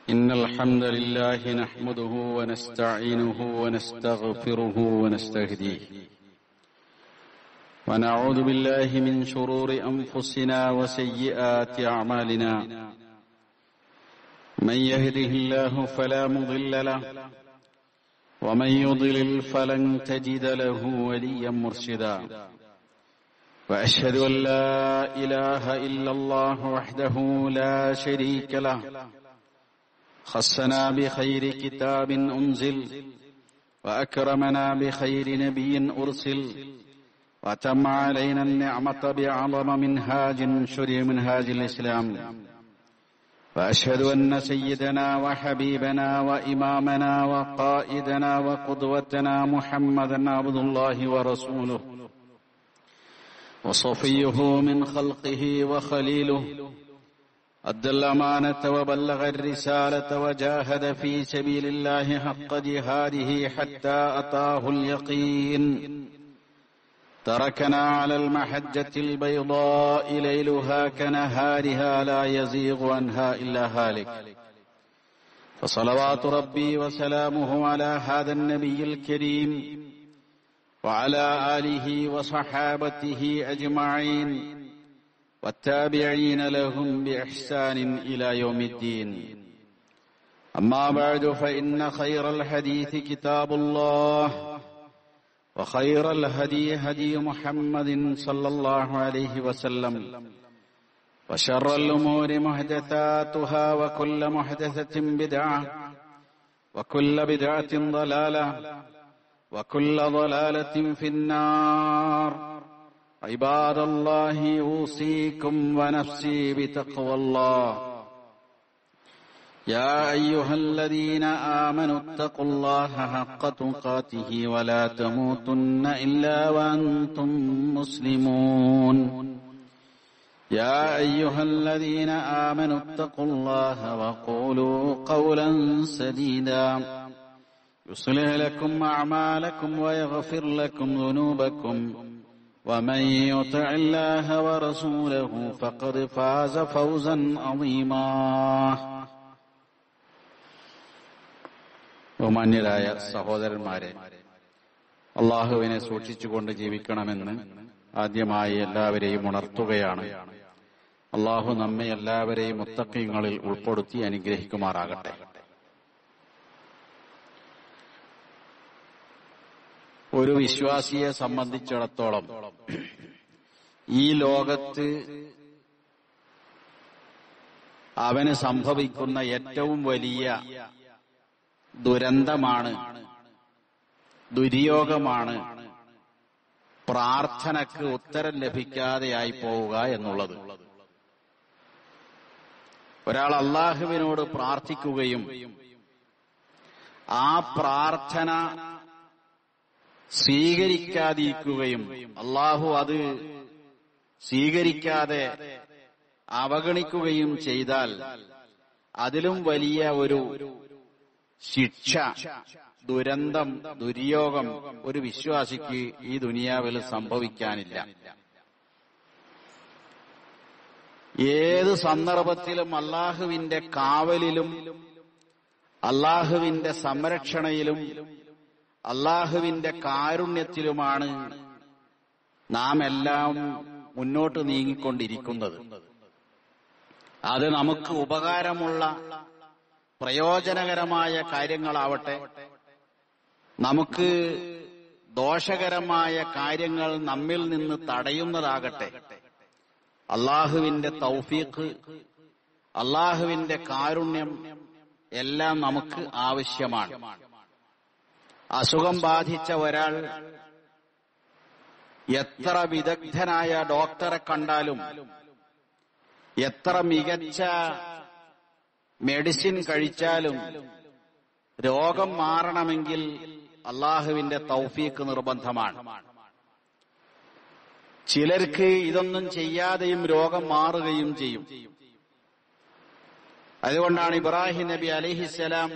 إن الحمد لله نحمده ونستعينه ونستغفره ونستهديه ونعوذ بالله من شرور أنفسنا وسيئات أعمالنا من يهده الله فلا مضل له ومن يضلل فلن تجد له وليا مرشدا وأشهد أن لا إله إلا الله وحده لا شريك له خصنا بخير كتاب أنزل وأكرمنا بخير نبي أرسل وتم علينا النعمة بعظم منهاج شري منهاج الإسلام وأشهد أن سيدنا وحبيبنا وإمامنا وقائدنا وقدوتنا محمدا عبد الله ورسوله وصفيه من خلقه وخليله أدى الأمانة وبلغ الرسالة وجاهد في سبيل الله حق جهاده حتى أتاه اليقين تركنا على المحجة البيضاء ليلها كنهارها لا يزيغ عنها إلا هالك فصلوات ربي وسلامه على هذا النبي الكريم وعلى آله وصحابته أجمعين والتابعين لهم بإحسان إلى يوم الدين أما بعد فإن خير الحديث كتاب الله وخير الهدي هدي محمد صلى الله عليه وسلم وشر الأمور محدثاتها وكل محدثة بدعة وكل بدعة ضلالة وكل ضلالة في النار عباد الله أوصيكم ونفسي بتقوى الله يا أيها الذين آمنوا اتقوا الله حق تقاته ولا تموتن إلا وأنتم مسلمون يا أيها الذين آمنوا اتقوا الله وقولوا قولا سديدا يصلح لكم أعمالكم ويغفر لكم ذنوبكم ومن يطع الله ورسوله فقد فاز فوزا عظيما ബഹുമാന്യരായ സഹോദരന്മാരെ അള്ളാഹുവിനെ സൂക്ഷിച്ചുകൊണ്ട് ജീവിക്കണമെന്ന് ആദ്യമായി എല്ലാവരെയും ഉണർത്തുകയാണ് അള്ളാഹു നമ്മെ എല്ലാവരെയും മുത്തക്കങ്ങളിൽ ഉൾപ്പെടുത്തി അനുഗ്രഹിക്കുമാറാകട്ടെ ഒരു വിശ്വാസിയെ സംബന്ധിച്ചിടത്തോളം ഈ ലോകത്ത് അവന് സംഭവിക്കുന്ന ഏറ്റവും വലിയ ദുരന്തമാണ് ദുര്യോഗമാണ് പ്രാർത്ഥനക്ക് ഉത്തരം ലഭിക്കാതെയായി പോവുക എന്നുള്ളത് ഒരാൾ അള്ളാഹുവിനോട് പ്രാർത്ഥിക്കുകയും ആ പ്രാർത്ഥന സ്വീകരിക്കാതിരിക്കുകയും അള്ളാഹു അത് സ്വീകരിക്കാതെ അവഗണിക്കുകയും ചെയ്താൽ അതിലും വലിയ ഒരു ശിക്ഷ ദുരന്തം ദുര്യോഗം ഒരു വിശ്വാസിക്ക് ഈ ദുനിയാവിൽ സംഭവിക്കാനില്ല ഏത് സന്ദർഭത്തിലും അള്ളാഹുവിന്റെ കാവലിലും അള്ളാഹുവിന്റെ സംരക്ഷണയിലും അള്ളാഹുവിന്റെ കാരുണ്യത്തിലുമാണ് നാം എല്ലാം മുന്നോട്ട് നീങ്ങിക്കൊണ്ടിരിക്കുന്നത് അത് നമുക്ക് ഉപകാരമുള്ള പ്രയോജനകരമായ കാര്യങ്ങളാവട്ടെ നമുക്ക് ദോഷകരമായ കാര്യങ്ങൾ നമ്മിൽ നിന്ന് തടയുന്നതാകട്ടെ അള്ളാഹുവിന്റെ തൗഫീഖ് അള്ളാഹുവിന്റെ കാരുണ്യം എല്ലാം നമുക്ക് ആവശ്യമാണ് അസുഖം ബാധിച്ച ഒരാൾ എത്ര വിദഗ്ധനായ ഡോക്ടറെ കണ്ടാലും എത്ര മികച്ച മെഡിസിൻ കഴിച്ചാലും രോഗം മാറണമെങ്കിൽ അള്ളാഹുവിന്റെ തൗഫീക്ക് നിർബന്ധമാണ് ചിലർക്ക് ഇതൊന്നും ചെയ്യാതെയും രോഗം മാറുകയും ചെയ്യും അതുകൊണ്ടാണ് ഇബ്രാഹിം നബി അലിഹിസലാം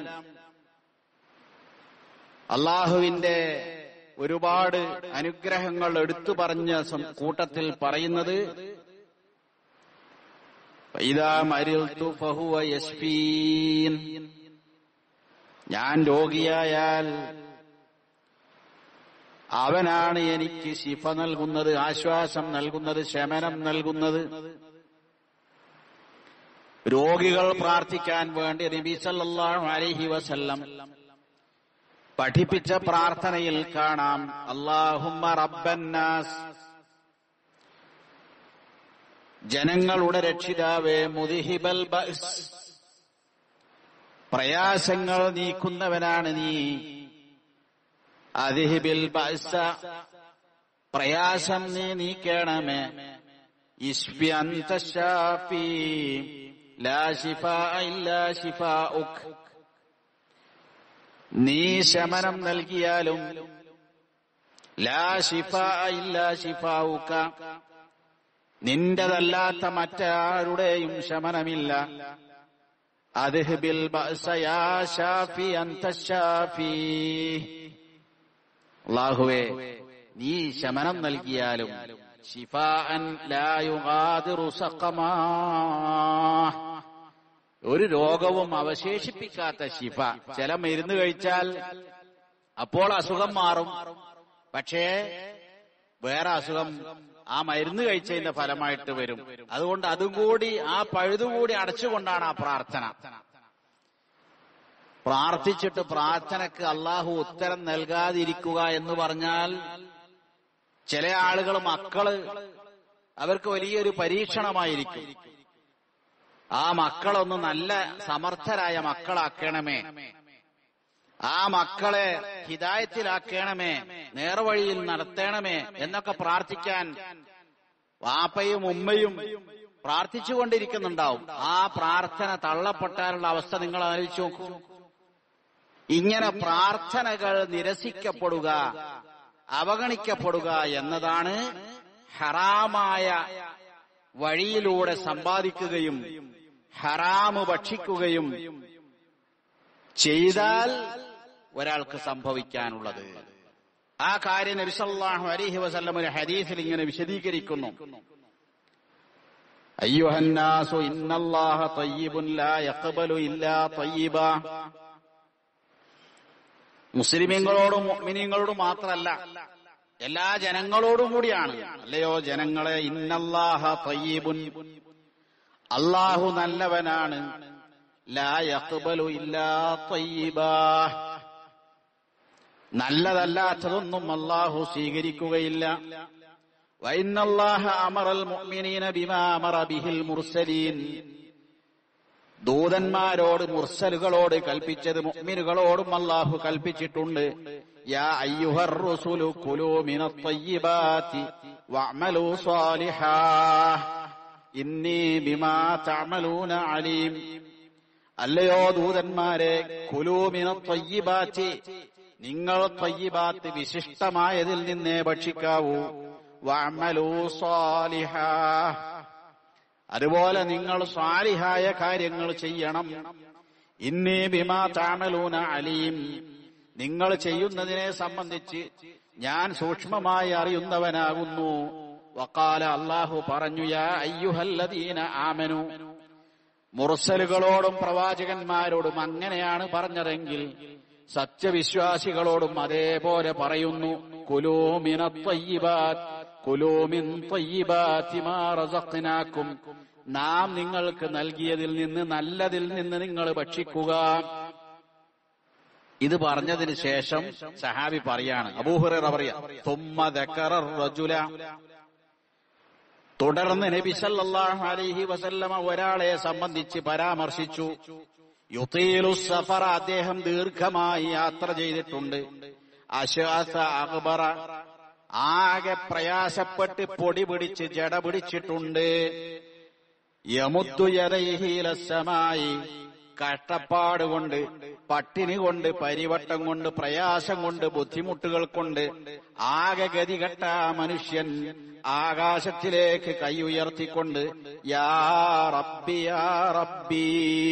അള്ളാഹുവിന്റെ ഒരുപാട് അനുഗ്രഹങ്ങൾ എടുത്തു പറഞ്ഞ സം- കൂട്ടത്തിൽ പറയുന്നത് فإذا مرضت فهو يشفين ഞാൻ രോഗിയായാൽ അവനാണ് എനിക്ക് ശിഫ നൽകുന്നത് ആശ്വാസം നൽകുന്നത് ശമനം നൽകുന്നത് രോഗികൾ പ്രാർത്ഥിക്കാൻ വേണ്ടി നബി സല്ലല്ലാഹു അലൈഹി വസല്ലം പഠിപ്പിച്ച പ്രാർത്ഥനയിൽ കാണാം അല്ലാഹുമ്മ റബ്ബന്നാസ് ജനങ്ങളുടെ രക്ഷിതാവേ മുദിഹിബൽ ബഅസ് പ്രയാസങ്ങൾ നീക്കുന്നവനാണ് നീ അതിഹിബിൽ ബഅസ പ്രയാസം നീ നീക്കണമേ ഇസ്ഫി അന്ത ശാഫി ലാ ശിഫാ ഇല്ലാ ശിഫാഉക് നീ ശമനം നൽകിയാലും ലാ ശിഫാ ഇല്ലാ ശിഫാഉക നിന്റെതല്ലാത്ത മറ്റാരുടെയും ശമനമില്ല അദ്ഹ്ബിൽ ബഅസ യാ ശാഫി അന്ത ശാഫി അല്ലാഹുവേ നീ ശമനം നൽകിയാലും ശിഫാഅൻ ലാ യുഗാദിറു സഖമാ ഒരു രോഗവും അവശേഷിപ്പിക്കാത്ത ശിഫ ചില മരുന്ന് കഴിച്ചാൽ അപ്പോൾ അസുഖം മാറും പക്ഷേ വേറെ അസുഖം ആ മരുന്ന് കഴിച്ചതിന്റെ ഫലമായിട്ട് വരും അതുകൊണ്ട് അതും കൂടി ആ പഴുതുകൂടി അടച്ചുകൊണ്ടാണ് ആ പ്രാർത്ഥന പ്രാർത്ഥിച്ചിട്ട് പ്രാർത്ഥനക്ക് അള്ളാഹു ഉത്തരം നൽകാതിരിക്കുക എന്ന് പറഞ്ഞാൽ ചില ആളുകൾ മക്കള് അവർക്ക് വലിയൊരു പരീക്ഷണമായിരിക്കും ആ മക്കളൊന്ന് നല്ല സമർത്ഥരായ മക്കളാക്കണമേ ആ മക്കളെ ഹിതായത്തിലാക്കണമേ നേർവഴിയിൽ നടത്തണമേ എന്നൊക്കെ പ്രാർത്ഥിക്കാൻ വാപ്പയും ഉമ്മയും പ്രാർത്ഥിച്ചുകൊണ്ടിരിക്കുന്നുണ്ടാവും ആ പ്രാർത്ഥന തള്ളപ്പെട്ടാലുള്ള അവസ്ഥ നിങ്ങൾ ആലോചിച്ച് നോക്കൂ ഇങ്ങനെ പ്രാർത്ഥനകൾ നിരസിക്കപ്പെടുക അവഗണിക്കപ്പെടുക എന്നതാണ് ഹറാമായ വഴിയിലൂടെ സമ്പാദിക്കുകയും ഹറാമ് ഭക്ഷിക്കുകയും ചെയ്താൽ ഒരാൾക്ക് സംഭവിക്കാനുള്ളത് ആ കാര്യം നബിസല്ലാഹു അലൈഹി വസല്ലം ഒരു ഹദീസിൽ ഇങ്ങനെ വിശദീകരിക്കുന്നു അയ്യുഹന്നാസു ഇന്നല്ലാഹ തയ്യിബുൻ ലാ യഖ്ബലു ഇല്ലാ തയ്യിബ മുസ്ലിമീങ്ങളോടും മുഅ്മിനീങ്ങളോടും മാത്രമല്ല എല്ലാ ജനങ്ങളോടും കൂടിയാണ് അല്ലയോ ജനങ്ങളെ ഇന്നല്ലാഹ തയ്യിബുൻ അള്ളാഹു നല്ലവനാണ് ലാ യഖ്ബലു ഇല്ലാ തയ്യിബാ നല്ലതല്ലാത്തതൊന്നും അള്ളാഹു സ്വീകരിക്കുകയില്ല വൈന്നല്ലാഹ അമറൽ മുഅ്മിനീന ബിമാ അമറ ബിഹിൽ മുർസലീൻ ദൂതന്മാരോട് മുർസലുകളോട് കൽപ്പിച്ചത് മുഅ്മിനുകളോടും അള്ളാഹു കൽപ്പിച്ചിട്ടുണ്ട് യാ അയ്യുഹർ റുസുലു കുലൂ മിനത് തയ്യിബാതി വഅമലൂ സ്വാലിഹാ ഇന്നി ബിമാ തഅമലൂന അലീം അല്ലയോ ദൂതന്മാരെ കുലൂമിന ത്വയ്യിബാത്തി നിങ്ങൾ ത്വയ്യിബാത്ത് വിശിഷ്ടമായതിൽ നിന്നേ ഭക്ഷിക്കാവൂ വഅമലൂ സ്വാലിഹാ അതുപോലെ നിങ്ങൾ സ്വാലിഹായ കാര്യങ്ങൾ ചെയ്യണം ഇന്നീ ബിമാ താമലൂന അലീം നിങ്ങൾ ചെയ്യുന്നതിനെ സംബന്ധിച്ച് ഞാൻ സൂക്ഷ്മമായി അറിയുന്നവനാകുന്നു വക്കാല അള്ളാഹു പറഞ്ഞു യാ അയ്യുഹല്ലദീന ആമനു മുർസലുകളോടും പ്രവാചകന്മാരോടും അങ്ങനെയാണ് പറഞ്ഞതെങ്കിൽ സത്യവിശ്വാസികളോടും അതേപോലെ പറയുന്നു കുലൂമിന ത്വയ്യിബാത്ത് കുലൂമിൻ ത്വയ്യിബാത്തി മാ റസഖ്നാക്കും നാം നിങ്ങൾക്ക് നൽകിയതിൽ നിന്ന് നല്ലതിൽ നിന്ന് നിങ്ങൾ ഭക്ഷിക്കുക ഇത് പറഞ്ഞതിന് ശേഷം സഹാബി പറയാണ് അബൂഹുറ പറയാ തുമ്മ ദക്കറ റജുല തുടർന്ന് നബി സല്ലല്ലാഹു അലൈഹി വസല്ലമ ഒരാളെ സംബന്ധിച്ച് പരാമർശിച്ചു യുതീലു സഫറ അദ്ദേഹം ദീർഘമായി യാത്ര ചെയ്തിട്ടുണ്ട് അശാസ അക്ബറ ആകെ പ്രയാസപ്പെട്ട് പൊടി പിടിച്ച് ജട പിടിച്ചിട്ടുണ്ട് യമുദ്ദുയതൈഹീലസമായി കഷ്ടപ്പാട് കൊണ്ട് പട്ടിണി കൊണ്ട് പരിവട്ടം കൊണ്ട് പ്രയാസം കൊണ്ട് ബുദ്ധിമുട്ടുകൾ കൊണ്ട് ആകെ ഗതികെട്ട ആ മനുഷ്യൻ ആകാശത്തിലേക്ക് കൈ ഉയർത്തിക്കൊണ്ട് യാ റബ്ബി യാ റബ്ബി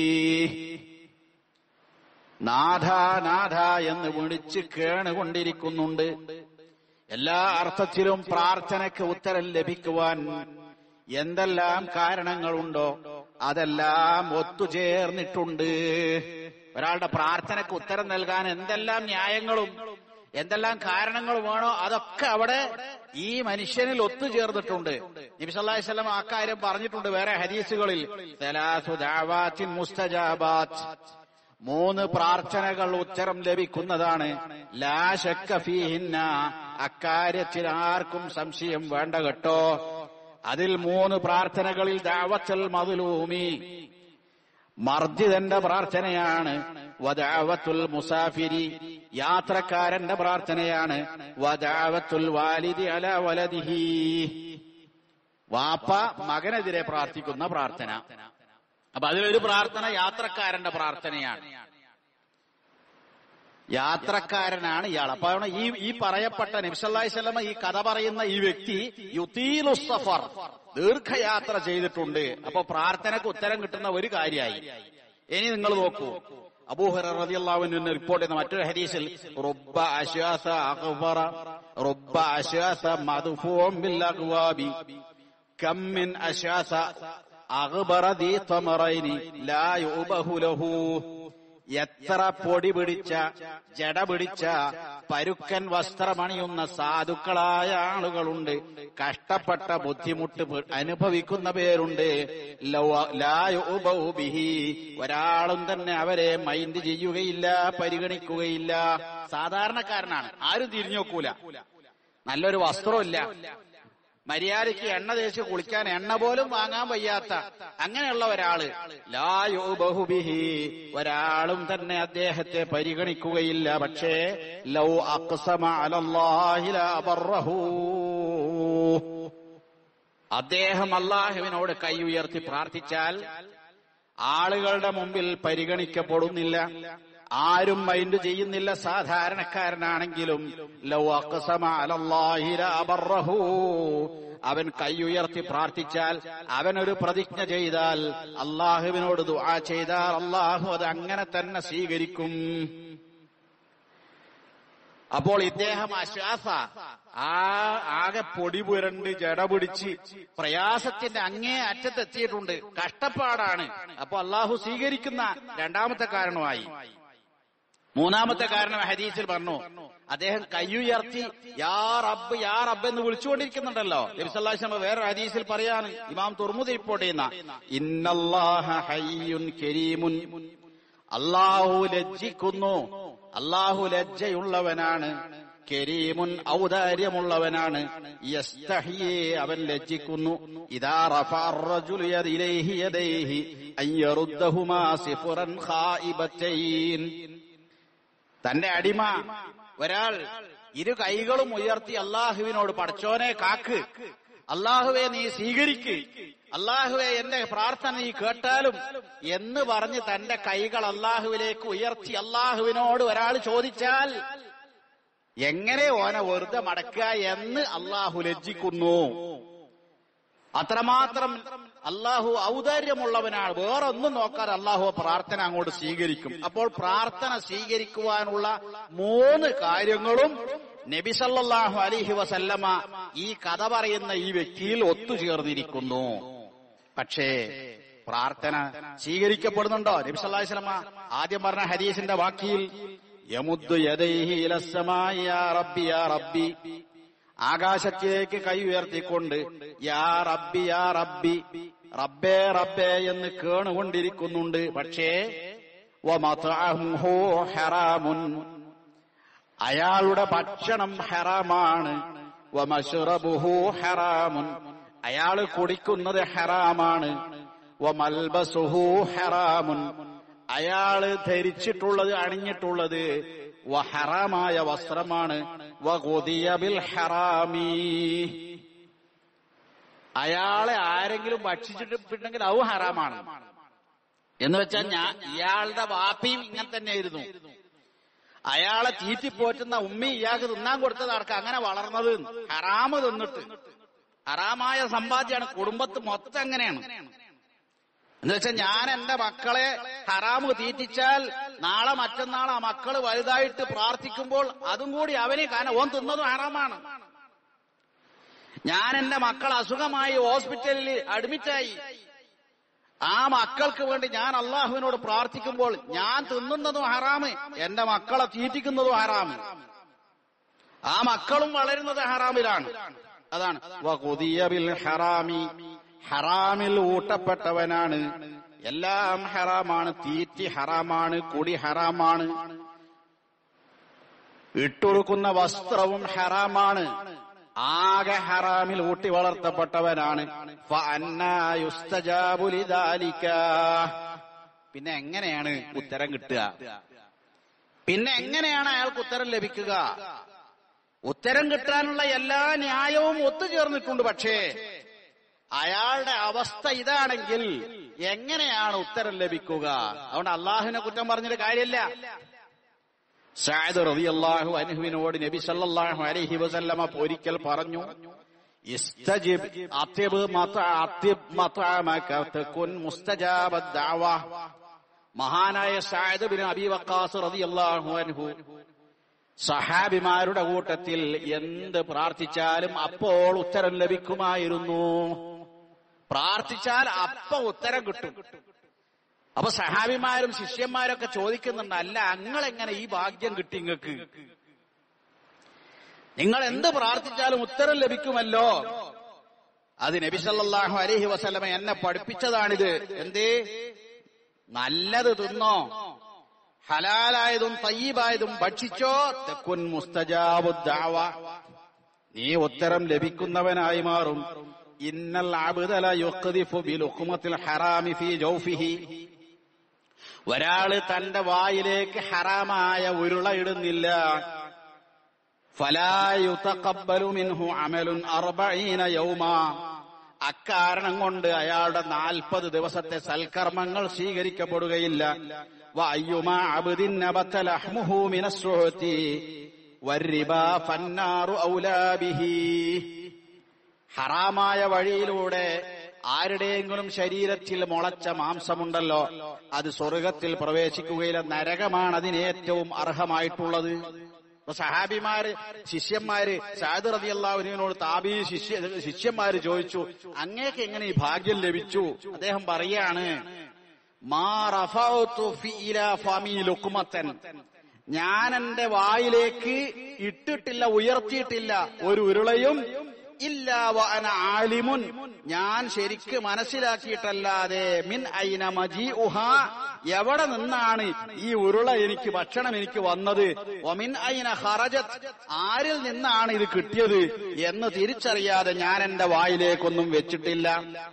നാഥ നാഥ എന്ന് വിളിച്ച് കേണുകൊണ്ടിരിക്കുന്നുണ്ട് എല്ലാ അർത്ഥത്തിലും പ്രാർത്ഥനയ്ക്ക് ഉത്തരം ലഭിക്കുവാൻ എന്തെല്ലാം കാരണങ്ങളുണ്ടോ അതെല്ലാം ഒത്തുചേർന്നിട്ടുണ്ട് ഒരാളുടെ പ്രാർത്ഥനയ്ക്ക് ഉത്തരം നൽകാൻ എന്തെല്ലാം ന്യായങ്ങളും എന്തെല്ലാം കാരണങ്ങളും വേണോ അതൊക്കെ അവിടെ ഈ മനുഷ്യനിൽ ഒത്തുചേർന്നിട്ടുണ്ട് നബി സല്ലല്ലാഹു അലൈഹി വസല്ലം ആ കാര്യം പറഞ്ഞിട്ടുണ്ട് വേറെ ഹദീസുകളിൽ സലാസു ദഅവാത്തിൻ മുസ്തജാബാത്ത് മൂന്ന് പ്രാർത്ഥനകൾ ഉത്തരം ലഭിക്കുന്നതാണ് ലാ ശക്ക ഫീഹിന്ന അക്കാര്യത്തിൽ ആർക്കും സംശയം വേണ്ട കേട്ടോ അതിൽ മൂന്ന് പ്രാർത്ഥനകളിൽ ദാവത്തൽ മതുലൂമി മർജിതന്റെ പ്രാർത്ഥനയാണ് വദാവത്തുൽ മുസാഫിരി യാത്രക്കാരന്റെ പ്രാർത്ഥനയാണ് വദാവത്തുൽ വാലിദി അല വലദിഹി വാപ്പ മകനെതിരെ പ്രാർത്ഥിക്കുന്ന പ്രാർത്ഥന അപ്പൊ അതിലൊരു പ്രാർത്ഥന യാത്രക്കാരന്റെ പ്രാർത്ഥനയാണ് യാത്രക്കാരനാണ് ഇയാൾ അപ്പൊ അവിടെ ഈ ഈ പറയപ്പെട്ട നബ്സല്ലാഹി സ്വലമ ഈ കഥ പറയുന്ന ഈ വ്യക്തി യുത്തീലു സഫർ ദീർഘയാത്ര ചെയ്തിട്ടുണ്ട് അപ്പൊ പ്രാർത്ഥനക്ക് ഉത്തരം കിട്ടുന്ന ഒരു കാര്യമായി ഇനി നിങ്ങൾ നോക്കൂ അബൂഹർ റളിയല്ലാഹുവിന് റിപ്പോർട്ട് ചെയ്യുന്ന മറ്റൊരു ഹദീസിൽ റുബ്ബ അശ്വാസ അഖ്ബറ റുബ്ബ അശ്വാസ മദ്ഫൂം ബിൽ അഖ്വാബി കം മിൻ അശ്വാസ അഖ്ബറ ദീ തമറൈനി ലാ യുബഹു ലഹു എത്ര പൊടി പിടിച്ച ജട പിടിച്ച പരുക്കൻ വസ്ത്രമണിയുന്ന സാധുക്കളായ ആളുകളുണ്ട് കഷ്ടപ്പെട്ട ബുദ്ധിമുട്ട് പെ- അനുഭവിക്കുന്ന പേരുണ്ട് ലൗ- ലാ യുബഹു ബിഹി. ഒരാളും തന്നെ അവരെ മൈൻഡ് ചെയ്യുകയില്ല പരിഗണിക്കുകയില്ല സാധാരണക്കാരനാണ് ആരും തിരിഞ്ഞു നോക്കൂല നല്ലൊരു വസ്ത്രമില്ല മര്യാദയ്ക്ക് എണ്ണ തേച്ച് കുളിക്കാൻ എണ്ണ പോലും വാങ്ങാൻ വയ്യാത്ത അങ്ങനെയുള്ള ഒരാള് ലായോ ബഹുബിഹി ഒരാളും തന്നെ അദ്ദേഹത്തെ പരിഗണിക്കുകയില്ല പക്ഷേ ലൗ അക്സമ അലല്ലാഹി ലഅബറഹു. അദ്ദേഹം അള്ളാഹുവിനോട് കൈ ഉയർത്തി പ്രാർത്ഥിച്ചാൽ ആളുകളുടെ മുമ്പിൽ പരിഗണിക്കപ്പെടുന്നില്ല ആരും മൈൻഡ് ചെയ്യുന്നില്ല സാധാരണക്കാരനാണെങ്കിലും ലൗ അഖ്സമ അലല്ലാഹി ലഅബറഹു. അവൻ കൈ ഉയർത്തി പ്രാർത്ഥിച്ചാൽ അവനൊരു പ്രതിജ്ഞ ചെയ്താൽ അള്ളാഹുവിനോട് ദുആ ചെയ്താൽ അള്ളാഹു അത് അങ്ങനെ തന്നെ സ്വീകരിക്കും അപ്പോൾ ഇദ്ദേഹം ആശ്വാസ ആ ആകെ പൊടി പുരണ്ട് ജട പിടിച്ച് പ്രയാസത്തിന്റെ അങ്ങേ അറ്റത്തെത്തിയിട്ടുണ്ട് കഷ്ടപ്പാടാണ് അപ്പൊ അള്ളാഹു സ്വീകരിക്കുന്ന രണ്ടാമത്തെ കാരണമായി മൂന്നാമത്തെ കാരണം ഹദീസിൽ പറഞ്ഞു അദ്ദേഹം കയ്യുയർത്തി യാ റബ്ബ് യാ റബ്ബ് എന്ന് വിളിച്ചുകൊണ്ടിരിക്കുന്നുണ്ടല്ലോ നബിസല്ലാസ്ലമ വേറെ ഹദീസിൽ പറയാണ് ഇമാം തുർമുദ് റിപ്പോർട്ട് ചെയ്യുന്ന ഇന്നല്ലാഹ ഹയ്യുൻ കരീമുൻ അള്ളാഹു ലജ്ജിക്കുന്നു അള്ളാഹു ലജ്ജയുള്ളവനാണ് കരീമുൻ ഔദാര്യമുള്ളവനാണ് യസ്തഹിയെ അവൻ ലജ്ജിക്കുന്നു ഇദാ റഫഅ الرجل ഇലൈഹി യദൈഹി അൻ യറുദ്ദഹുമാ സിഫറൻ ഖായിബത്തൈൻ തന്റെ അടിമ ഒരാൾ ഇരു കൈകളും ഉയർത്തി അള്ളാഹുവിനോട് പടച്ചോനെ കാക്ക് അള്ളാഹുവെ നീ സ്വീകരിക്ക് അള്ളാഹുവെ എന്റെ പ്രാർത്ഥന നീ കേട്ടാലും എന്ന് പറഞ്ഞ് തന്റെ കൈകൾ അള്ളാഹുവിലേക്ക് ഉയർത്തി അള്ളാഹുവിനോട് ഒരാൾ ചോദിച്ചാൽ എങ്ങനെ ഓനെ വെറുതെ മടക്കുക എന്ന് അള്ളാഹു ലജ്ജിക്കുന്നു അത്രമാത്രം അള്ളാഹു ഔദാര്യമുള്ളവനാണ് വേറൊന്നും നോക്കാതെ അള്ളാഹു പ്രാർത്ഥന അങ്ങോട്ട് സ്വീകരിക്കും അപ്പോൾ പ്രാർത്ഥന സ്വീകരിക്കുവാനുള്ള മൂന്ന് കാര്യങ്ങളും നബി സല്ലല്ലാഹു അലൈഹി വസല്ലമ ഈ കഥ പറയുന്ന ഈ വ്യക്തിയിൽ ഒത്തുചേർന്നിരിക്കുന്നു പക്ഷേ പ്രാർത്ഥന സ്വീകരിക്കപ്പെടുന്നുണ്ടോ നബി സല്ലല്ലാഹു അലൈഹി വസല്ലമ ആദ്യം പറഞ്ഞ ഹദീസിന്റെ വാക്കിയിൽ യമുദ്ദു യദൈഹി ഇലസ്സമായി യാ റബ്ബി യാ റബ്ബി ആകാശത്തിലേക്ക് കൈ ഉയർത്തിക്കൊണ്ട് യാ റബ്ബി യാ റബ്ബി റബ്ബേ റബ്ബേ എന്ന് കേണുകൊണ്ടിരിക്കുന്നുണ്ട് പക്ഷേ വമത്അമുഹു ഹറാമുൻ അയാളുടെ ഭക്ഷണം ഹറാമാണ് വമശ്റബുഹു ഹറാമുൻ അയാൾ കുടിക്കുന്നത് ഹറാമാണ് വമൽബസുഹു ഹറാമുൻ അയാള് ധരിച്ചിട്ടുള്ളത് അണിഞ്ഞിട്ടുള്ളത് വഹറാമായ വസ്ത്രമാണ് വഗുദിയ ബിൽ ഹറാമി അയാളെ ആരെങ്കിലും ഭക്ഷിച്ചിട്ടുണ്ടെങ്കിൽ അത് ഹറാമാണ് എന്ന് വെച്ചാൽ ഞാൻ ഇയാളുടെ വാപ്പിയും ഇങ്ങനെ തന്നെയായിരുന്നു അയാളെ തീറ്റിപ്പോറ്റുന്ന ഉമ്മി ഇയാൾക്ക് തിന്നാൻ കൊടുത്തത് അടക്കം അങ്ങനെ വളർന്നത് ഹറാമ് തിന്നിട്ട് ഹറാമായ സമ്പാദ്യമാണ് കുടുംബത്ത് മൊത്തം അങ്ങനെയാണ് എന്ന് വെച്ചാൽ ഞാൻ എന്റെ മക്കളെ ഹറാമ് തീറ്റിച്ചാൽ നാളെ മറ്റന്നാൾ ആ മക്കള് വലുതായിട്ട് പ്രാർത്ഥിക്കുമ്പോൾ അതും കൂടി അവന് കാരണം ഓൻ തിന്നതും ഹറാമാണ് ഞാൻ എന്റെ മക്കൾ അസുഖമായി ഹോസ്പിറ്റലിൽ അഡ്മിറ്റായി ആ മക്കൾക്ക് വേണ്ടി ഞാൻ അള്ളാഹുവിനോട് പ്രാർത്ഥിക്കുമ്പോൾ ഞാൻ തിന്നുന്നതും ഹറാമ് എന്റെ മക്കളെ തീറ്റിക്കുന്നതും ഹറാമ് ആ മക്കളും വളരുന്നത് ഹറാമിലാണ് അതാണ് വഖുദിയ ബിൽ ഹറാമി ഹറാമിൽ ഊട്ടപ്പെട്ടവനാണ് എല്ലാം ഹറാമാണ് തീറ്റി ഹറാമാണ് കുടി ഹറാമാണ് ഇട്ടൊടുക്കുന്ന വസ്ത്രവും ഹറാമാണ് ആകെ ഹറാമിൽ ഊട്ടി വളർത്തപ്പെട്ടവനാണ് ഫഅന്നാ യുസ്തജാബു ലിദാലിക. പിന്നെ എങ്ങനെയാണ് ഉത്തരം കിട്ടുക പിന്നെ എങ്ങനെയാണ് അയാൾക്ക് ഉത്തരം ലഭിക്കുക ഉത്തരം കിട്ടാനുള്ള എല്ലാ ന്യായവും ഒത്തുചേർന്നിട്ടുണ്ട് പക്ഷേ അയാളുടെ അവസ്ഥ ഇതാണെങ്കിൽ എങ്ങനെയാണ് ഉത്തരം ലഭിക്കുക അതുകൊണ്ട് അള്ളാഹുവിനെ കുറ്റം പറഞ്ഞിട്ട് കാര്യമില്ല സഅദ് റളിയല്ലാഹു അൻഹുവിനോട് നബി സല്ലല്ലാഹു അലൈഹി വസല്ലമ ഒരിക്കൽ പറഞ്ഞു ഇസ്തജിബ് അത്യബ് മത അത്യബ് മതഅമക തകുൻ മുസ്തജാബ ദഅവ മഹാനായ സഅദ് ബിൻ അബി വഖാസ് റളിയല്ലാഹു അൻഹു സഹാബിമാരുടെ കൂട്ടത്തിൽ എന്ത് പ്രാർത്ഥിച്ചാലും അപ്പോൾ ഉത്തരം ലഭിക്കുമായിരുന്നു പ്രാർത്ഥിച്ചാൽ അപ്പ ഉത്തരം കിട്ടും അപ്പൊ സഹാബിമാരും ശിഷ്യന്മാരൊക്കെ ചോദിക്കുന്നുണ്ട് അല്ല അങ്ങളെങ്ങനെ ഈ ഭാഗ്യം കിട്ടി നിങ്ങൾക്ക് നിങ്ങൾ എന്ത് പ്രാർത്ഥിച്ചാലും ഉത്തരം ലഭിക്കുമല്ലോ അത് നബി സല്ലല്ലാഹു അലൈഹി വസല്ലമ എന്നെ പഠിപ്പിച്ചതാണിത് എന്തേ നല്ലത് തിന്നോ ഹലാലായതും തയ്യബായതും ഭക്ഷിച്ചോ തെക്കുൻ മുസ്തജാബു ദഅവ നീ ഉത്തരം ലഭിക്കുന്നവനായി മാറും ഇന്നൽ അബ്ദല യുഖ്ദിഫു ബിലുഖ്മത്തിൽ ഹറാമി ഫീ ജൗഫിഹി ഒരാള് തന്റെ വായിലേക്ക് ഹറാമായ ഉരുള ഇടുന്നില്ല ഫലായുതഖബ്ബലു മിൻഹു അമലുൻ അർബഈന യൗമ അക്കാരണം കൊണ്ട് അയാളുടെ നാൽപ്പത് ദിവസത്തെ സൽക്കർമ്മങ്ങൾ സ്വീകരിക്കപ്പെടുകയില്ല വയ്യുമാ അബ്ദിൻ നബത ലഹ്മുഹു മിനസ്സുഹതി വരിബ ഫന്നാറു ഔലാ ബിഹി ഹറാമായ വഴിയിലൂടെ ആരുടെയെങ്കിലും ശരീരത്തിൽ മുളച്ച മാംസമുണ്ടല്ലോ അത് സ്വർഗത്തിൽ പ്രവേശിക്കുകയില്ല നരകമാണ് അതിന് ഏറ്റവും അർഹമായിട്ടുള്ളത് അപ്പൊ സഹാബിമാര് ശിഷ്യന്മാര് സാദ് റതി അള്ളാഹുവിനോട് താബി ശിഷ്യ ശിഷ്യന്മാര് ചോദിച്ചു അങ്ങേക്ക് എങ്ങനെ ഈ ഭാഗ്യം ലഭിച്ചു അദ്ദേഹം പറയാണ് മാ റഫഅതു ഫി ഇലാ ഫമി ലുക്മത്തൻ ഞാൻ എന്റെ വായിലേക്ക് ഇട്ടിട്ടില്ല ഉയർത്തിയിട്ടില്ല ഒരു ഉരുളയും ഇല്ല വഅന ആലിമുൻ ഞാൻ ശരിക്ക് മനസ്സിലാക്കിയിട്ടല്ലാതെ മിൻ ഐന മജി ഉഹ എവിടെ നിന്നാണ് ഈ ഉരുള എനിക്ക് ഭക്ഷണം എനിക്ക് വന്നത് ഒമിൻ ഐന ഹറജത് ആരിൽ നിന്നാണ് ഇത് കിട്ടിയത് എന്ന് തിരിച്ചറിയാതെ ഞാൻ എന്റെ വായിലേക്കൊന്നും വെച്ചിട്ടില്ല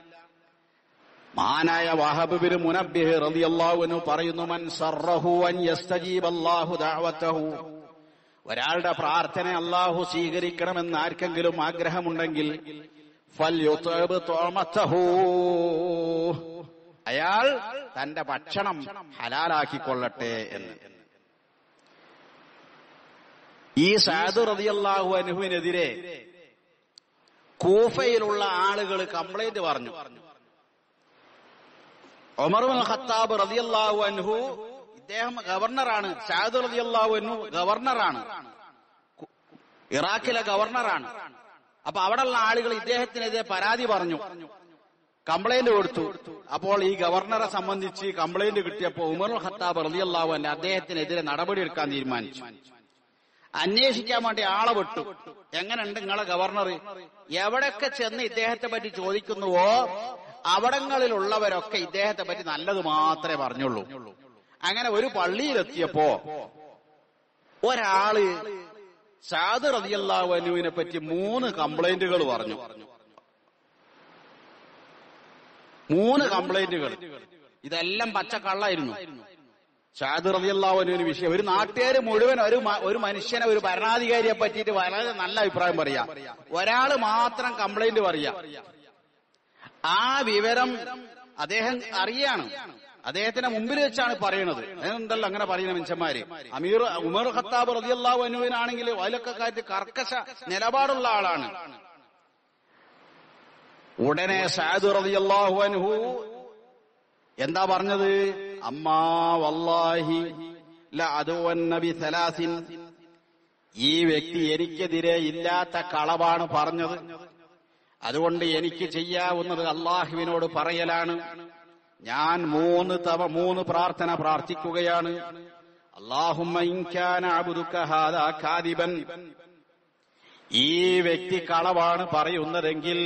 മഹാനായ വഹബിബിന് മുനബ്ബിഹ് റളിയല്ലാഹു അൻഹു പറയുന്നു മൻ സർറഹു അൻ യസ്തജീബ അല്ലാഹു ദഅവതഹു ഒരാളുടെ പ്രാർത്ഥന അള്ളാഹു സ്വീകരിക്കണമെന്ന് ആർക്കെങ്കിലും ആഗ്രഹമുണ്ടെങ്കിൽ ഫൽയുത്അബ് തുഅമതഹു അയാൾ തന്റെ ഭക്ഷണം ഹലാലാക്കിക്കൊള്ളട്ടെ എന്ന് ഈ സാദു റളിയല്ലാഹു അൻഹുവിനെതിരെ കൂഫയിലുള്ള ആളുകൾ കംപ്ലൈന്റ് പറഞ്ഞു ഒമർ ബിൻ ഖത്താബ് റളിയല്ലാഹു അൻഹു ഇദ്ദേഹം ഗവർണറാണ് സാദ് റളിയല്ലാഹു അൻഹു ഗവർണറാണ് കു- ഇറാഖിലെ ഗവർണറാണ് അപ്പൊ അവിടെയുള്ള ആളുകൾ ഇദ്ദേഹത്തിനെതിരെ പരാതി പറഞ്ഞു കംപ്ലൈന്റ് കൊടുത്തു അപ്പോൾ ഈ ഗവർണറെ സംബന്ധിച്ച് കംപ്ലൈന്റ് കിട്ടിയപ്പോൾ ഉമർ ഖത്താബ് റളിയല്ലാഹു അൻഹു അദ്ദേഹത്തിനെതിരെ നടപടിയെടുക്കാൻ തീരുമാനിച്ചു അന്വേഷിക്കാൻ വേണ്ടി ആളെ വിട്ടു എങ്ങനെയുണ്ട് നിങ്ങളെ ഗവർണർ എവിടെയൊക്കെ ചെന്ന് ഇദ്ദേഹത്തെ പറ്റി ചോദിക്കുന്നുവോ അവിടങ്ങളിലുള്ളവരൊക്കെ ഇദ്ദേഹത്തെ പറ്റി നല്ലത് മാത്രമേ പറഞ്ഞുള്ളൂ അങ്ങനെ ഒരു പള്ളിയിലെത്തിയപ്പോ ഒരാള് സാദ് റതിയല്ലാഹു അനുവിനെ പറ്റി മൂന്ന് കംപ്ലൈന്റുകൾ പറഞ്ഞു മൂന്ന് കംപ്ലൈന്റുകൾ ഇതെല്ലാം പച്ചക്കള്ളായിരുന്നു ഷാദ് റളിയല്ലാഹു ഒരു വിഷയം ഒരു നാട്ടുകാര് മുഴുവൻ ഒരു മ- ഒരു മനുഷ്യനെ ഒരു ഭരണാധികാരിയെ പറ്റിയിട്ട് വളരെ നല്ല അഭിപ്രായം പറയാ ഒരാള് മാത്രം കംപ്ലൈന്റ് പറയാ ആ വിവരം അദ്ദേഹം അറിയാണ് അദ്ദേഹത്തിന്റെ മുമ്പിൽ വെച്ചാണ് പറയുന്നത് ഉണ്ടല്ലോ അങ്ങനെ പറയുന്ന മനുഷ്യന്മാര് അമീർ ഉമർ ഖത്താബ് റളിയല്ലാഹു അനുവിനാണെങ്കിൽ അതിലൊക്കെ കാര്യത്തിൽ കർക്കശ നിലപാടുള്ള ആളാണ് ഉടനെ സാദ് റളിയല്ലാഹു അൻഹു എന്താ പറഞ്ഞത് അമ്മാ വല്ലാഹി ലഅദുവൻ നബി സലാസിൻ ഈ വ്യക്തി എനിക്കെതിരെ ഇല്ലാത്ത കളവാണ് പറഞ്ഞത് അതുകൊണ്ട് എനിക്ക് ചെയ്യാവുന്നത് അള്ളാഹുവിനോട് പറയലാണ് ഞാൻ മൂന്ന് തവ മൂന്ന് പ്രാർത്ഥന പ്രാർത്ഥിക്കുകയാണ് അള്ളാഹുമ്മ ഇൻകാന അബ്ദുക ഹാദാ കാദിബൻ ഈ വ്യക്തി കളവാണ് പറയുന്നതെങ്കിൽ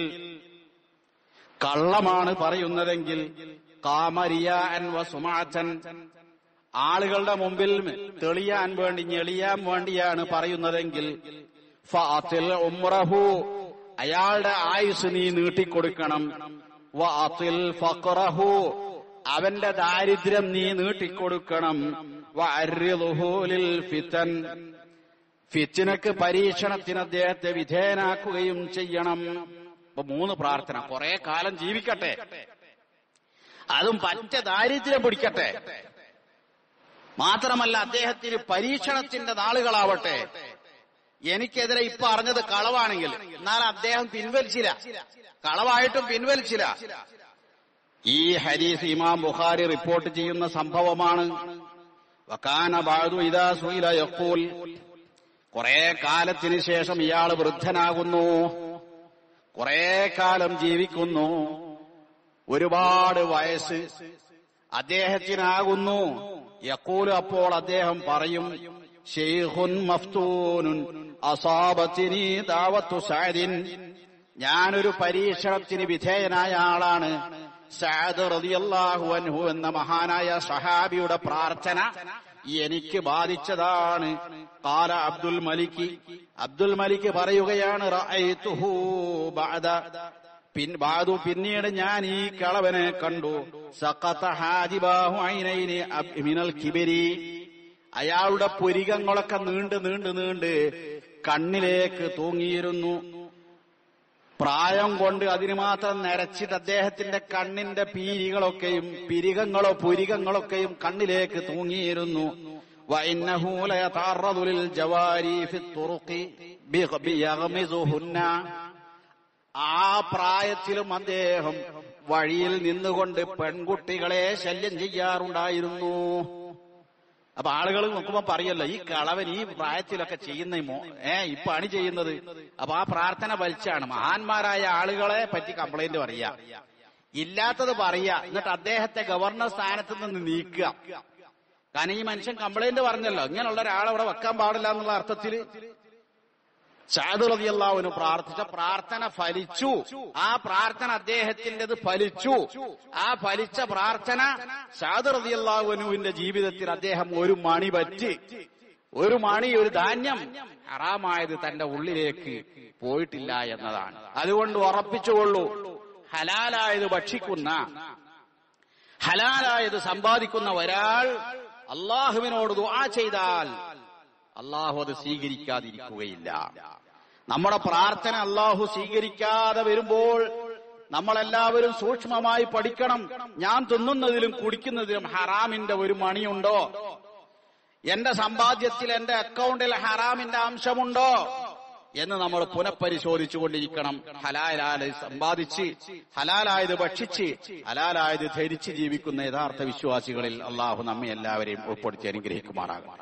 കള്ളമാണ് പറയുന്നതെങ്കിൽ കാമരിയാൻ വസുമാച്ചൻ ആളുകളുടെ മുമ്പിൽ തെളിയാൻ വേണ്ടി ഞെളിയാൻ വേണ്ടിയാണ് പറയുന്നതെങ്കിൽ ഫാത്തിൽ ഉമ്രഹു അയാളുടെ ആയുസ് നീ നീട്ടിക്കൊടുക്കണം വാത്തിൽ ഫഖറഹു അവന്റെ ദാരിദ്ര്യം നീ നീട്ടിക്കൊടുക്കണം വഅർരിദുഹു ഫിതൻ ഫിത്തിനക്ക് പരീക്ഷണത്തിന് അദ്ദേഹത്തെ വിധേയനാക്കുകയും ചെയ്യണം ഇപ്പൊ മൂന്ന് പ്രാർത്ഥന കുറെ കാലം ജീവിക്കട്ടെ അതും പറ്റ ദാരിദ്ര്യം പിടിക്കട്ടെ മാത്രമല്ല അദ്ദേഹത്തിന് പരീക്ഷണത്തിന്റെ നാളുകളാവട്ടെ എനിക്കെതിരെ ഇപ്പൊ അറിഞ്ഞത് കളവാണെങ്കിൽ എന്നാൽ അദ്ദേഹം പിൻവലിച്ചില്ല കളവായിട്ടും പിൻവലിച്ചില്ല ഈ ഹരീസ് ഇമാം ബുഖാരി റിപ്പോർട്ട് ചെയ്യുന്ന സംഭവമാണ് വക്കാന ബാദു ഇതാ സുയില യഖൂൽ കുറെ കാലത്തിന് ശേഷം ഇയാൾ വൃദ്ധനാകുന്നു കുറെ കാലം ജീവിക്കുന്നു ഒരുപാട് വയസ്സ് അദ്ദേഹത്തിനാകുന്നു യക്കൂല് അപ്പോൾ അദ്ദേഹം പറയും ഷെയ്ഖുൻ മഫ്തൂനുൻ അസാബത്തിനി ദാവത്തു സാദിൻ ഞാനൊരു പരീക്ഷണത്തിന് വിധേയനായ ആളാണ് സഅദ് റളിയല്ലാഹു അൻഹു എന്ന മഹാനായ സഹാബിയുടെ പ്രാർത്ഥന എനിക്ക് ബാധിച്ചതാണ് കാല അബ്ദുൽ മലിക്ക് അബ്ദുൽ മലിക്ക് പറയുകയാണ് റഅയ്തുഹു ബഅദ പിൻ ബാദു പിന്നീട് ഞാൻ ഈ കളവനെ കണ്ടു സഖത ഹാജിബാഹു ഐനൈനി അബ് മിനൽ കിബരി അയാളുടെ പുരികങ്ങളൊക്കെ നീണ്ട് നീണ്ട് നീണ്ട് കണ്ണിലേക്ക് തൂങ്ങിയിരുന്നു പ്രായം കൊണ്ട് അതിന് മാത്രം നരച്ചിട്ട് അദ്ദേഹത്തിന്റെ കണ്ണിന്റെ പീരികളൊക്കെയും പിരികങ്ങളോ പുരികങ്ങളൊക്കെയും കണ്ണിലേക്ക് തൂങ്ങിയിരുന്നു وإنه ليتعرض للجواري في الطرق بغ- بيغمزهن ആ പ്രായത്തിലും അദ്ദേഹം വഴിയിൽ നിന്നുകൊണ്ട് പെൺകുട്ടികളെ ശല്യം ചെയ്യാറുണ്ടായിരുന്നു അപ്പൊ ആളുകൾ നോക്കുമ്പോ പറയല്ലോ ഈ കളവൻ ഈ പ്രായത്തിലൊക്കെ ചെയ്യുന്ന ഈ മോ ഏ ഈ പണി ചെയ്യുന്നത് അപ്പൊ ആ പ്രാർത്ഥന വലിച്ചാണ് മഹാന്മാരായ ആളുകളെ പറ്റി കംപ്ലൈന്റ് പറയാ ഇല്ലാത്തത് പറയാ എന്നിട്ട് അദ്ദേഹത്തെ ഗവർണർ സ്ഥാനത്ത് നിന്ന് നീക്കുക കാരണം ഈ മനുഷ്യൻ കംപ്ലൈന്റ് പറഞ്ഞല്ലോ ഇങ്ങനെയുള്ള ഒരാളെ അവിടെ വെക്കാൻ പാടില്ല എന്നുള്ള അർത്ഥത്തിൽ ഷാദുറതിയല്ലാവിന് പ്രാർത്ഥിച്ച പ്രാർത്ഥന ഫലിച്ചു ആ പ്രാർത്ഥന അദ്ദേഹത്തിൻ്റെത് ഫലിച്ചു ആ ഫലിച്ച പ്രാർത്ഥന ഷാദുറതിയല്ലാവുനുവിന്റെ ജീവിതത്തിൽ അദ്ദേഹം ഒരു മണി പറ്റി ഒരു മണി ഒരു ധാന്യം ഹറാമായത് തന്റെ ഉള്ളിലേക്ക് പോയിട്ടില്ല എന്നതാണ് അതുകൊണ്ട് ഉറപ്പിച്ചുകൊള്ളൂ ഹലാലായത് ഭക്ഷിക്കുന്ന ഹലാലായത് സമ്പാദിക്കുന്ന ഒരാൾ അള്ളാഹുവിനോട് ദുആ ചെയ്താൽ അള്ളാഹു അത് സ്വീകരിക്കാതിരിക്കുകയില്ല നമ്മുടെ പ്രാർത്ഥന അള്ളാഹു സ്വീകരിക്കാതെ വരുമ്പോൾ നമ്മളെല്ലാവരും സൂക്ഷ്മമായി പഠിക്കണം ഞാൻ തിന്നുന്നതിലും കുടിക്കുന്നതിലും ഹറാമിന്റെ ഒരു മണിയുണ്ടോ എന്റെ സമ്പാദ്യത്തിൽ എന്റെ അക്കൗണ്ടിൽ ഹറാമിന്റെ അംശമുണ്ടോ എന്ന് നമ്മൾ പുനഃപരിശോധിച്ചു കൊണ്ടിരിക്കണം ഹലാലായത് സമ്പാദിച്ച് ഹലാലായത് ഭക്ഷിച്ച് ഹലാലായത് ധരിച്ച് ജീവിക്കുന്ന യഥാർത്ഥ വിശ്വാസികളിൽ അള്ളാഹു നമ്മെ എല്ലാവരെയും ഉൾപ്പെടുത്തി അനുഗ്രഹിക്കുമാറാകും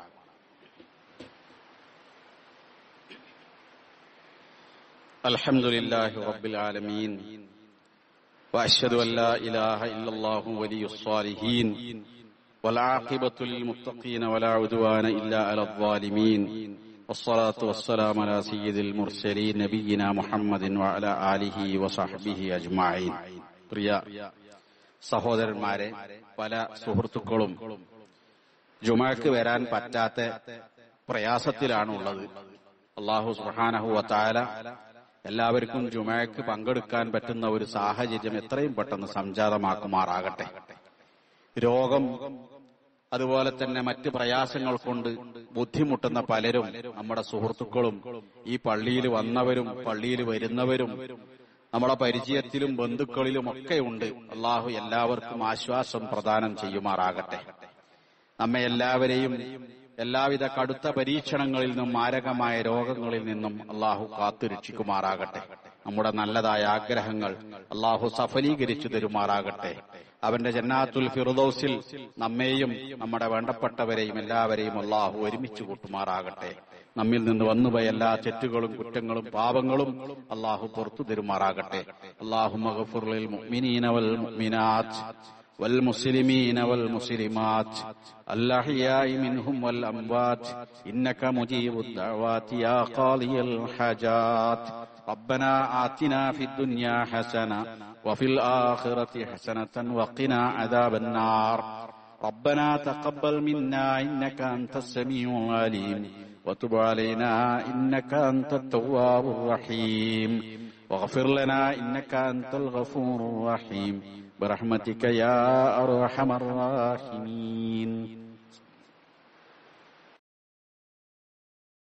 الحمد لله رب العالمين واشهد ان لا اله الا الله ولي الصالحين والعاقبه للمتقين ولا عدوان الا على الظالمين والصلاه والسلام على سيد المرسلين نبينا محمد وعلى اله وصحبه اجمعين പ്രിയ സഹോദരന്മാരെ പല സുഹൃത്തുക്കളും ജുമാക്ക് വരാൻ പറ്റാത്ത പ്രയാസത്തിലാണുള്ളത് അള്ളാഹു സുഹാനഹു വത്താല എല്ലാവർക്കും ജുമയ്ക്ക് പങ്കെടുക്കാൻ പറ്റുന്ന ഒരു സാഹചര്യം എത്രയും പെട്ടെന്ന് സംജാതമാക്കുമാറാകട്ടെ രോഗം അതുപോലെ തന്നെ മറ്റ് പ്രയാസങ്ങൾ കൊണ്ട് ബുദ്ധിമുട്ടുന്ന പലരും നമ്മുടെ സുഹൃത്തുക്കളും ഈ പള്ളിയിൽ വന്നവരും പള്ളിയിൽ വരുന്നവരും നമ്മുടെ പരിചയത്തിലും ബന്ധുക്കളിലും ഒക്കെ ഉണ്ട് അള്ളാഹു എല്ലാവർക്കും ആശ്വാസം പ്രദാനം ചെയ്യുമാറാകട്ടെ നമ്മെ എല്ലാവരെയും എല്ലാവിധ കടുത്ത പരീക്ഷണങ്ങളിൽ നിന്നും മാരകമായ രോഗങ്ങളിൽ നിന്നും അള്ളാഹു കാത്തുരക്ഷിക്കുമാറാകട്ടെ നമ്മുടെ നല്ലതായ ആഗ്രഹങ്ങൾ അള്ളാഹു സഫലീകരിച്ചു തരുമാറാകട്ടെ അവന്റെ ജന്നാത്തുൽ ഫിറുദൌസിൽ നമ്മെയും നമ്മുടെ വേണ്ടപ്പെട്ടവരെയും എല്ലാവരെയും അള്ളാഹു ഒരുമിച്ച് കൂട്ടുമാറാകട്ടെ നമ്മിൽ നിന്ന് വന്നുപോയ എല്ലാ തെറ്റുകളും കുറ്റങ്ങളും പാപങ്ങളും അള്ളാഹു പുറത്തു തരുമാറാകട്ടെ അള്ളാഹു മഹഫുറിൽ മുഅ്മിനീന വൽ മുഅ്മിനാത്ത് والمسلمين والمسلمات الأحياء منهم والأموات إنك مجيب الدعوات يا قاضي الحاجات ربنا آتنا في الدنيا حسنة وفي الآخرة حسنة وقنا عذاب النار ربنا تقبل منا إنك أنت السميع العليم وتب علينا إنك أنت التواب الرحيم واغفر لنا إنك أنت الغفور الرحيم برحمتك يا أرحم الراحمين